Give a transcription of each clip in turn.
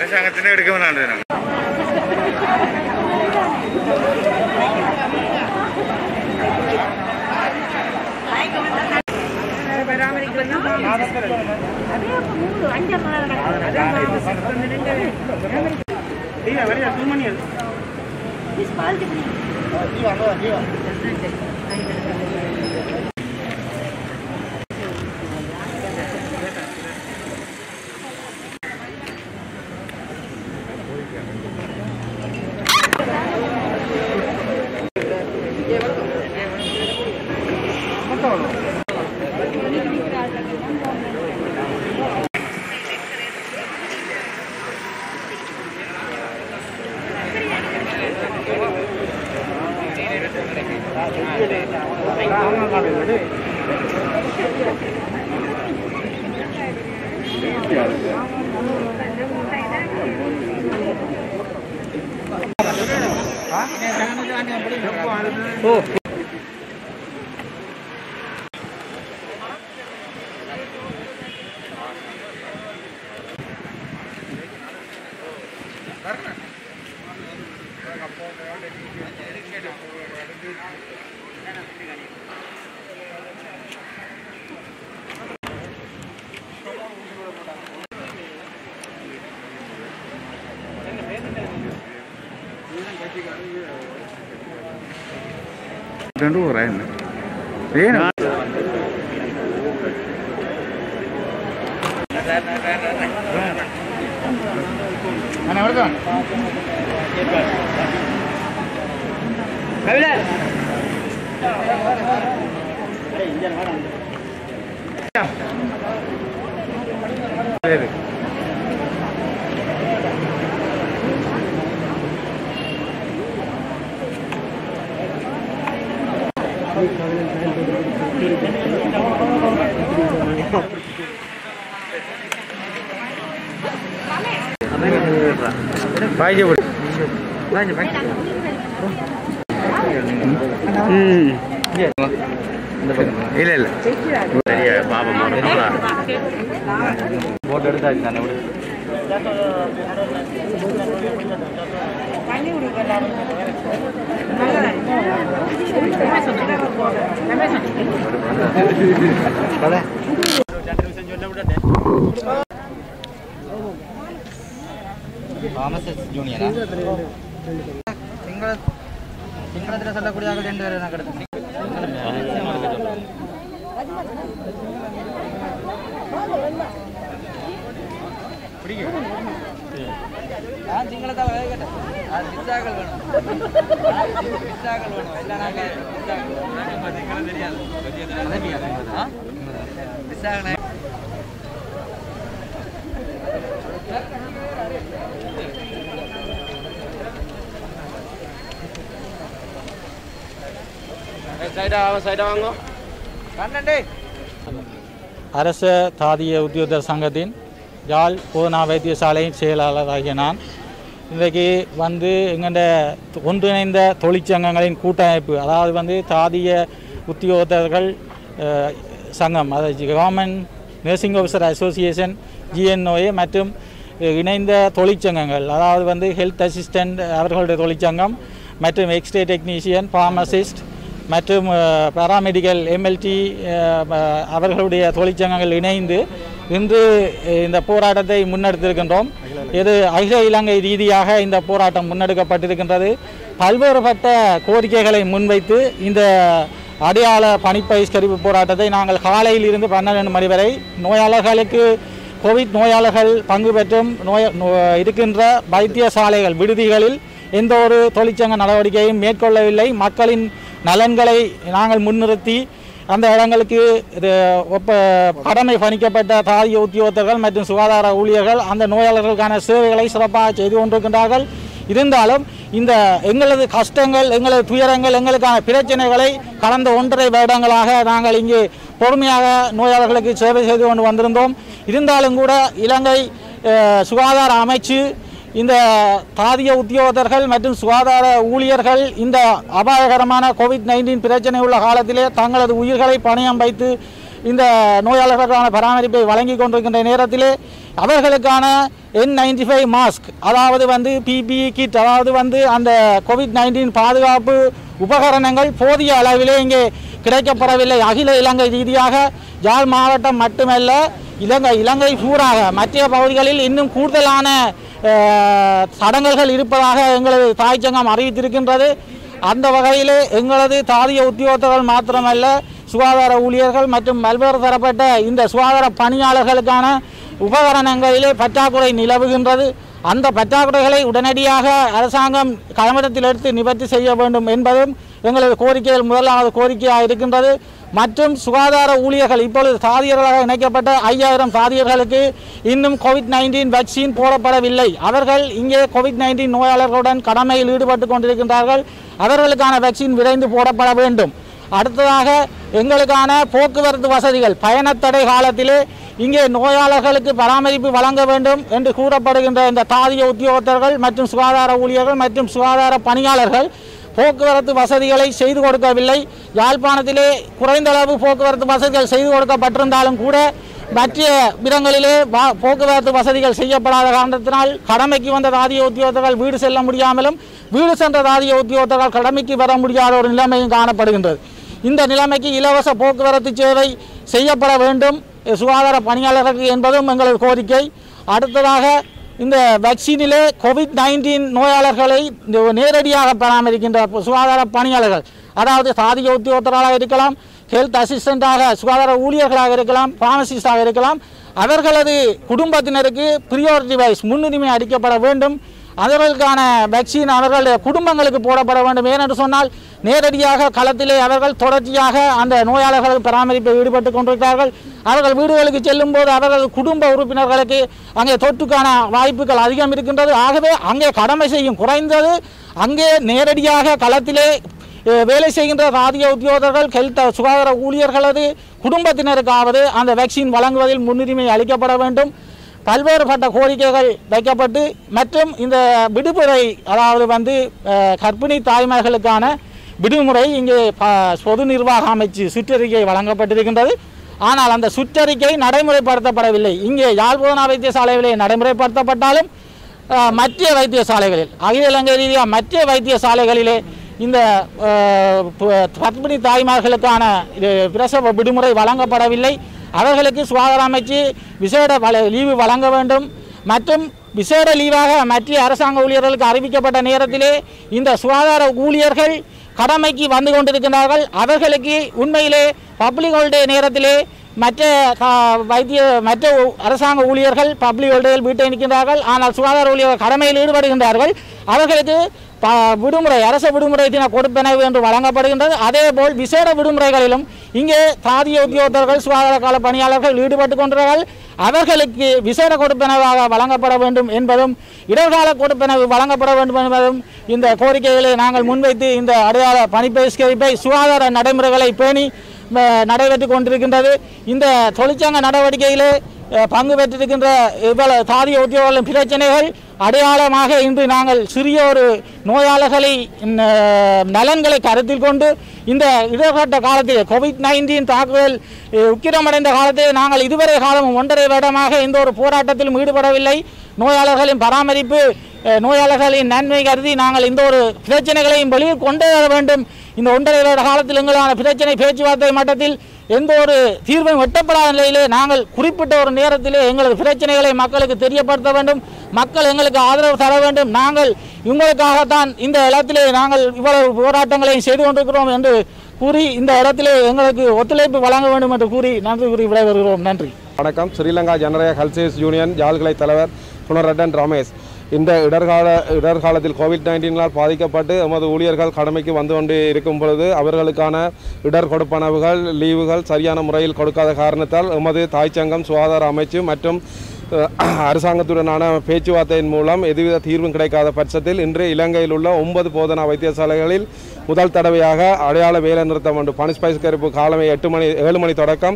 அரசாங்கத்தினே எடுக்க வேணாம் രണ്ട് പറയുന്നു ಏನು ನಾನು ಹೊಡೆದ பாய்ச்சி போடு இல்ல இல்ல சரியா பாபம் போட்டோ எடுத்தாச்சு நான் விடு தாமஸ் ஜூனியரா சிங்கள சிங்களத்தில் சொல்லக்கூடிய ஆட்கள் ரெண்டு பேர் எனக்கு எடுத்து நான் சிங்களத்தால் வேலை கேட்டேன் அது விசாக்கள் வேணும் விசாக்கள் வேணும் எல்லாம் நாங்கள் விசாக்கள் தெரியாது ஆ விசாகனை கண்ணண்டே அரச தாதிய உத்தியோகர் சங்கத்தின் யாழ் போதனா வைத்தியசாலையின் செயலாளராகிய நான் இன்றைக்கு வந்து எங்கள்ட ஒன்றிணைந்த தொழிற்சங்கங்களின் கூட்டமைப்பு அதாவது வந்து தாதிய உத்தியோகத்தர்கள் அஹ், சங்கம் அதாவது government nursing officer association GNOA மற்றும் இணைந்த தொழிற்சங்கங்கள் அதாவது வந்து ஹெல்த் அசிஸ்டன்ட் அவர்களுடைய தொழிற்சங்கம் மற்றும் எக்ஸ்ரே டெக்னீஷியன் ஃபார்மசிஸ்ட் மற்றும் பாராமெடிக்கல் எம்எல்டி அவர்களுடைய தொழிற்சங்கங்கள் இணைந்து இன்று அஹ், இந்த போராட்டத்தை முன்னெடுத்திருக்கின்றோம் இது அகில இலங்கை ரீதியாக இந்த போராட்டம் முன்னெடுக்கப்பட்டிருக்கின்றது பல்வேறுபட்ட கோரிக்கைகளை முன்வைத்து இந்த அடையாள பணிப்பயிஷ்கரிப்பு போராட்டத்தை நாங்கள் காலையில் இருந்து பன்னெண்டு மணி வரை நோயாளர்களுக்கு கோவிட் நோயாளர்கள் பங்கு பெற்றும் நோய நோ- இருக்கின்ற வைத்தியசாலைகள் விடுதிகளில் எந்த ஒரு தொழிற்சங்க நடவடிக்கையும் மேற்கொள்ளவில்லை மக்களின் நலன்களை நாங்கள் முன்னிறுத்தி அந்த இடங்களுக்கு இது ஒப்ப கடமை பணிக்கப்பட்ட தாதிய உத்தியோகத்தர்கள் மற்றும் சுகாதார ஊழியர்கள் அந்த நோயாளர்களுக்கான சேவைகளை சிறப்பாக செய்து கொண்டிருக்கின்றார்கள் இருந்தாலும் இந்த எங்களது கஷ்டங்கள் எங்களது துயரங்கள் எங்களுக்கான பிரச்சனைகளை கடந்த ஒன்றரை வருடங்களாக நாங்கள் இங்கு பொறுமையாக நோயாளர்களுக்கு சேவை செய்து கொண்டு வந்திருந்தோம் இருந்தாலும் கூட இலங்கை அஹ், சுகாதார அமைச்சு இந்த தாதிய உத்தியோகத்தர்கள் மற்றும் சுகாதார ஊழியர்கள் இந்த அபாயகரமான கோவிட் நைன்டீன் பிரச்சனை உள்ள காலத்திலே தங்களது உயிர்களை பணயம் வைத்து இந்த நோயாளர்களுக்கான பராமரிப்பை வழங்கி கொண்டிருக்கின்ற நேரத்திலே அவர்களுக்கான என் நைன்டி ஃபைவ் மாஸ்க் அதாவது வந்து பிபிஇ கிட் அதாவது வந்து அந்த கோவிட் நைன்டீன் பாதுகாப்பு உபகரணங்கள் போதிய அளவிலே இங்கே கிடைக்கப்படவில்லை அகில இலங்கை ரீதியாக யாழ் மாவட்டம் மட்டுமல்ல இலங்கை இலங்கை பூராக மற்ற பகுதிகளில் இன்னும் கூடுதலான அஹ், தடங்கல்கள் இருப்பதாக எங்களது தாய் சங்கம் அறிவித்திருக்கின்றது அந்த வகையிலே எங்களது தாதிய உத்தியோகத்தர்கள் மாத்திரமல்ல சுகாதார ஊழியர்கள் மற்றும் பல்வேறு தரப்பட்ட இந்த சுகாதார பணியாளர்களுக்கான உபகரணங்களிலே பற்றாக்குறை நிலவுகின்றது அந்த பற்றாக்குறைகளை உடனடியாக அரசாங்கம் கலமரத்தில் எடுத்து நிவர்த்தி செய்ய வேண்டும் என்பதும் எங்களது கோரிக்கைகள் முதலாவது கோரிக்கையாக இருக்கின்றது மற்றும் சுகாதார ஊழியர்கள் இப்பொழுது தாதியர்களாக இணைக்கப்பட்ட ஐயாயிரம் தாதியர்களுக்கு இன்னும் கோவிட் நைன்டீன் வேக்சின் போடப்படவில்லை அவர்கள் இங்கே கோவிட் நைன்டீன் நோயாளர்களுடன் கடமையில் ஈடுபட்டு கொண்டிருக்கின்றார்கள் அவர்களுக்கான வேக்சின் விரைந்து போடப்பட வேண்டும் அடுத்ததாக எங்களுக்கான போக்குவரத்து வசதிகள் பயணத்தடை காலத்திலே இங்கே நோயாளர்களுக்கு பராமரிப்பு வழங்க வேண்டும் என்று கூறப்படுகின்ற இந்த தாதிய உத்தியோகத்தர்கள் மற்றும் சுகாதார ஊழியர்கள் மற்றும் சுகாதார பணியாளர்கள் போக்குவரத்து வசதிகளை செய்து கொடுக்கவில்லை யாழ்ப்பாணத்திலே குறைந்த அளவு போக்குவரத்து வசதிகள் செய்து கொடுக்கப்பட்டிருந்தாலும் கூட மற்ற இடங்களிலே வா- போக்குவரத்து வசதிகள் செய்யப்படாத காரணத்தினால் கடமைக்கு வந்த தாதிய உத்தியோகத்தர்கள் வீடு செல்ல முடியாமலும் வீடு சென்ற தாதிய உத்தியோகத்தர்கள் கடமைக்கு வர முடியாத ஒரு நிலைமையும் காணப்படுகின்றது இந்த நிலைமைக்கு இலவச போக்குவரத்து சேவை செய்யப்பட வேண்டும் சுகாதார பணியாளர்களுக்கு என்பதும் எங்களது கோரிக்கை அடுத்ததாக இந்த வேக்சினிலே கோவிட் நைன்டீன் நோயாளர்களை இந்த நேரடியாக பராமரிக்கின்ற சுகாதார பணியாளர்கள் அதாவது சாதிய உத்தியோகத்தராக இருக்கலாம் ஹெல்த் அசிஸ்டண்ட்டாக சுகாதார ஊழியர்களாக இருக்கலாம் ஃபார்மசிஸ்டாக இருக்கலாம் அவர்களது குடும்பத்தினருக்கு ப்ரியாரிட்டி வைஸ் முன்னுரிமை அளிக்கப்பட வேண்டும் அவர்களுக்கான வேக்சின் அவர்களுடைய குடும்பங்களுக்கு போடப்பட வேண்டும் ஏனென்று சொன்னால் நேரடியாக களத்திலே அவர்கள் தொடர்ச்சியாக அந்த நோயாளர்கள் பராமரிப்பில் ஈடுபட்டு கொண்டிருக்கிறார்கள் அவர்கள் வீடுகளுக்கு செல்லும் போது அவர்கள் குடும்ப உறுப்பினர்களுக்கு அங்கே தொற்றுக்கான வாய்ப்புகள் அதிகம் இருக்கின்றது ஆகவே அங்கே கடமை செய்யும் குறைந்தது அங்கே நேரடியாக களத்திலே அஹ், வேலை செய்கின்ற ராதிய உத்தியோகர்கள் ஹெல்த் சுகாதார ஊழியர்களது குடும்பத்தினருக்காவது அந்த வேக்சின் வழங்குவதில் முன்னுரிமை அளிக்கப்பட வேண்டும் பல்வேறுபட்ட கோரிக்கைகள் வைக்கப்பட்டு மற்றும் இந்த விடுமுறை அதாவது வந்து அஹ், கர்ப்பிணி தாய்மார்களுக்கான விடுமுறை இங்கே ப- பொது நிர்வாக அமைச்சு சுற்றறிக்கை வழங்கப்பட்டிருக்கின்றது ஆனால் அந்த சுற்றறிக்கை நடைமுறைப்படுத்தப்படவில்லை இங்கே யாழ்ப்பாண வைத்தியசாலையிலே நடைமுறைப்படுத்தப்பட்டாலும் அஹ், மற்ற வைத்தியசாலைகளில் அகில இலங்கை ரீதியாக மற்ற வைத்தியசாலைகளிலே இந்த அஹ், ப- கர்ப்பிணி தாய்மார்களுக்கான இது பிரசவ விடுமுறை வழங்கப்படவில்லை அவர்களுக்கு சுகாதார அமைச்சு விசேட வல- லீவு வழங்க வேண்டும் மற்றும் விசேட லீவாக மற்ற அரசாங்க ஊழியர்களுக்கு அறிவிக்கப்பட்ட நேரத்திலே இந்த சுகாதார ஊழியர்கள் கடமைக்கு வந்து கொண்டிருக்கிறார்கள் அவர்களுக்கு உண்மையிலே பப்ளிக் ஹாலிடே நேரத்திலே மற்ற கா- வைத்திய மற்ற ஊ- அரசாங்க ஊழியர்கள் பப்ளிக் ஹாலிடேயில் வீட்டை நிற்கின்றார்கள் ஆனால் சுகாதார ஊழியர்கள் கடமையில் ஈடுபடுகின்றார்கள் அவர்களுக்கு ப- விடுமுறை அரசு விடுமுறை தின கொடுப்பனவு என்று வழங்கப்படுகின்றது அதேபோல் விசேட விடுமுறைகளிலும் இங்கே தாதிய உத்தியோகத்தர்கள் சுகாதார கால பணியாளர்கள் ஈடுபட்டு கொண்டார்கள் அவர்களுக்கு விசேட கொடுப்பனவாக வழங்கப்பட வேண்டும் என்பதும் இடர்கால கொடுப்பனவு வழங்கப்பட வேண்டும் என்பதும் இந்த கோரிக்கைகளை நாங்கள் முன்வைத்து இந்த அடையாள பணிப்பயிற்சிப்பை சுகாதார நடைமுறைகளை பேணி ம, நடைபெற்று கொண்டிருக்கின்றது இந்த தொழிற்சங்க நடவடிக்கையிலே அஹ், பங்கு பெற்றிருக்கின்ற இவ்வளவு தாதிய உத்தியோகர்களின் பிரச்சனைகள் அடையாளமாக இன்று நாங்கள் சிறிய ஒரு நோயாளர்களை இந்த நலன்களை கருத்தில் கொண்டு இந்த இடர்கட்ட காலத்தில் கோவிட் நைன்டீன் தாக்குதல் அஹ், உக்கிரமடைந்த காலத்தில் நாங்கள் இதுவரை காலம் ஒன்றரை வருடமாக எந்த ஒரு போராட்டத்திலும் ஈடுபடவில்லை நோயாளர்களின் பராமரிப்பு அஹ், நோயாளர்களின் நன்மை கருதி நாங்கள் இந்த ஒரு பிரச்சனைகளையும் வெளியில் கொண்டு வர வேண்டும் இந்த ஒன்றரை வருட காலத்தில் எங்களான பிரச்சனை பேச்சுவார்த்தை மட்டத்தில் எந்த ஒரு தீர்வும் எட்டப்படாத நிலையிலே நாங்கள் குறிப்பிட்ட ஒரு நேரத்திலே எங்களது பிரச்சனைகளை மக்களுக்கு தெரியப்படுத்த வேண்டும் மக்கள் எங்களுக்கு ஆதரவு தர வேண்டும் நாங்கள் இவங்களுக்காகத்தான் இந்த இடத்திலே நாங்கள் இவ்வளவு போராட்டங்களையும் செய்து கொண்டிருக்கிறோம் என்று கூறி இந்த இடத்திலே எங்களுக்கு ஒத்துழைப்பு வழங்க வேண்டும் என்று கூறி நன்றி கூறி விடைபெறுகிறோம் நன்றி வணக்கம் ஸ்ரீலங்கா ஜனநாயக ஹெல்சேஸ் யூனியன் ஜால்கிளை தலைவர் புனரட்டன் ரமேஷ் இந்த இடர்கால இடர்காலத்தில் கோவிட் நைன்டீனால் பாதிக்கப்பட்டு எமது ஊழியர்கள் கடமைக்கு வந்து கொண்டு இருக்கும் பொழுது அவர்களுக்கான இடர் கொடுப்பனவுகள் லீவுகள் சரியான முறையில் கொடுக்காத காரணத்தால் எமது தாய்ச்சங்கம் சுகாதார அமைச்சு மற்றும் அஹ், அரசாங்கத்துடனான பேச்சுவார்த்தையின் மூலம் எதுவித தீர்வும் கிடைக்காத பட்சத்தில் இன்று இலங்கையில் உள்ள ஒன்பது போதனா வைத்தியசாலைகளில் முதல் தடவையாக அடையாள வேலை நிறுத்தம் ஒன்று பனிஸ்பைஸ் கருப்பு காலமை எட்டு மணி ஏழு மணி தொடக்கம்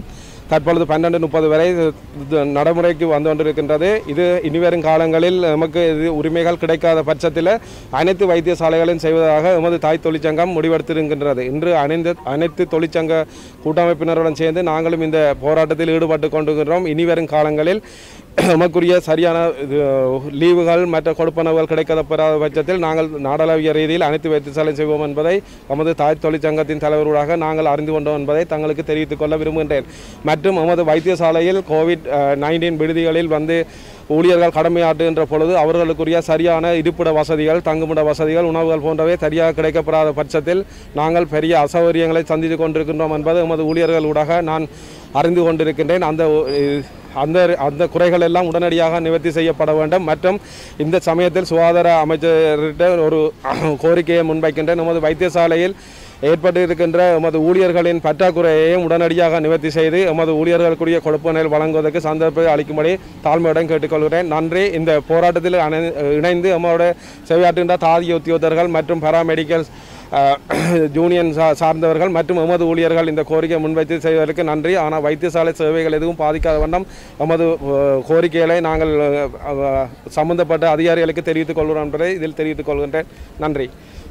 தற்பொழுது பன்னெண்டு முப்பது வரை இது- இது நடைமுறைக்கு வந்து கொண்டிருக்கின்றது இது இனிவரும் காலங்களில் நமக்கு இது உரிமைகள் கிடைக்காத பட்சத்தில் அனைத்து வைத்தியசாலைகளையும் செய்வதாக எமது தாய் தொழிற்சங்கம் முடிவெடுத்திருக்கின்றது இன்று அனைந்து அனைத்து தொழிற்சங்க கூட்டமைப்பினருடன் சேர்ந்து நாங்களும் இந்த போராட்டத்தில் ஈடுபட்டு கொண்டிருக்கிறோம் இனிவரும் காலங்களில் நமக்குரிய சரியான இது, லீவுகள் மற்ற கொடுப்பனவுகள் கிடைக்கப்பெறாத பட்சத்தில் நாங்கள் நாடளாவிய ரீதியில் அனைத்து வைத்தியசாலை செய்வோம் என்பதை நமது தாய் தொழிற்சங்கத்தின் தலைவர்களாக நாங்கள் அறிந்து கொண்டோம் என்பதை தங்களுக்கு தெரிவித்துக் கொள்ள விரும்புகின்றேன் மற்றும் நமது வைத்தியசாலையில் கோவிட் நைன்டீன் விடுதிகளில் வந்து ஊழியர்கள் கடமையாற்றுகின்ற பொழுது அவர்களுக்குரிய சரியான இருப்பிட வசதிகள் தங்குமிட வசதிகள் உணவுகள் போன்றவை சரியாக கிடைக்கப்பெறாத பட்சத்தில் நாங்கள் பெரிய அசௌகரியங்களை சந்தித்து கொண்டிருக்கின்றோம் என்பது எமது ஊழியர்களூடாக நான் அறிந்து கொண்டிருக்கின்றேன் அந்த அஹ், அந்த அந்த குறைகள் எல்லாம் உடனடியாக நிவர்த்தி செய்யப்பட வேண்டும் மற்றும் இந்த சமயத்தில் சுகாதார அமைச்சர்கிட்ட ஒரு கோரிக்கையை முன்வைக்கின்றேன் நமது வைத்தியசாலையில் ஏற்பட்டு இருக்கின்ற எமது ஊழியர்களின் பற்றாக்குறையையும் உடனடியாக நிவர்த்தி செய்து எமது ஊழியர்களுக்குரிய கொடுப்பனைகள் வழங்குவதற்கு சந்தர்ப்பத்தை அளிக்கும்படி தாழ்மையுடன் கேட்டுக்கொள்கிறேன் நன்றி இந்த போராட்டத்தில் அணை- இணைந்து எம்மோட சேவையாற்றுகின்ற தாதிய உத்தியோகத்தர்கள் மற்றும் பாராமெடிக்கல் ஜூனியன் சா சார்ந்தவர்கள் மற்றும் எமது ஊழியர்கள் இந்த கோரிக்கை முன்வைத்து செய்வதற்கு நன்றி ஆனால் வைத்தியசாலை சேவைகள் எதுவும் பாதிக்காத வண்ணம் எமது அஹ், கோரிக்கைகளை நாங்கள் அஹ், சம்பந்தப்பட்ட அதிகாரிகளுக்கு தெரிவித்துக் கொள்கிறோம் என்பதை இதில் தெரிவித்துக் கொள்கின்றேன் நன்றி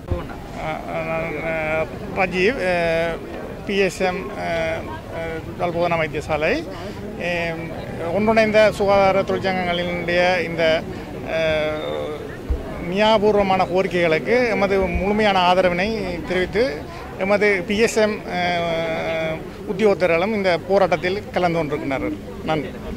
நான் ரஜீவ் பிஎஸ்எம் கல்போதனா வைத்தியசாலை அஹ், ஒன்றிணைந்த சுகாதார தொழிற்சங்கங்களினுடைய இந்த அஹ், நியாபூர்வமான கோரிக்கைகளுக்கு எமது முழுமையான ஆதரவினை தெரிவித்து எமது பிஎஸ்எம் உத்தியோகத்தர்களும் இந்த போராட்டத்தில் கலந்து கொண்டிருக்கின்றனர் நன்றி